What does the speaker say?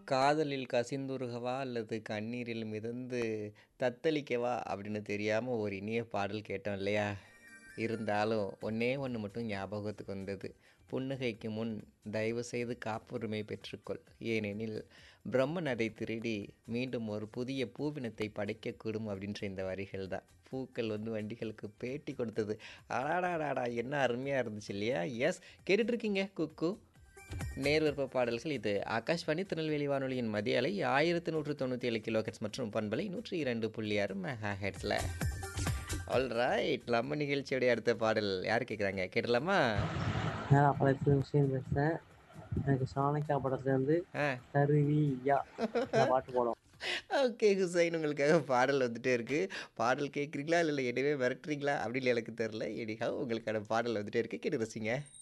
காதலில் கசிந்துருகவா அல்லது கண்ணீரில் மிதந்து தத்தளிக்கவா அப்படின்னு தெரியாம ஒரு இனிய பாடல் கேட்டோம் இல்லையா? இருந்தாலும் ஒண்ணே ஒண்ணு மட்டும் ஞாபகத்துக்கு வந்தது. "புன்னகைக்கு முன் தயவுசெய்து காப்புரிமை பெற்றுக்கொள். ஏனெனில் பிரம்மன் அதைத் திருடி மீண்டும் ஒரு புதிய பூவினத்தை படைக்கக்கூடும்" அப்படின்ற இந்த வரிகள் தான். பூக்கள் வந்து வண்டிகளுக்கு பேட்டி கொடுத்தது. அடாடாடாடா! என்ன அருமையா இருந்துச்சு இல்லையா? எஸ் கேட்டுட்டு இருக்கீங்க குக்கூ. நேர் விருப்ப பாடல்கள் இது ஆகாஷ்வாணி திருநெல்வேலி வானொலியின் மதிய அலை 1197 கிலோஹெர்ட்ஸ் மற்றும் பண்பலை 102.6 மெகா ஹெர்ட்ஸ்ல. ஆல்ரைட் நம்ம நிகழ்ச்சியுடைய அடுத்த பாடல் யார் கேட்குறாங்க? கேட்டுடலாமா? நான் அப்பாலேருந்து ஹுசைன் பேசுறேன். எனக்கு சாணக்யா படத்துலேருந்து ஆ. "தருவியா" அந்த பாட்டு போடும். ஓகே ஹுசைன் உங்களுக்காக பாடல் வந்துட்டே இருக்கு. பாடல் கேட்குறீங்களா? இல்ல என்னையவே மிரட்டுறீங்களா? அப்படின்னு எனக்கு தெரியல. எனிஹவ் உங்களுக்கான பாடல் வந்துட்டே இருக்கு. கேட்டு ரசிங்க.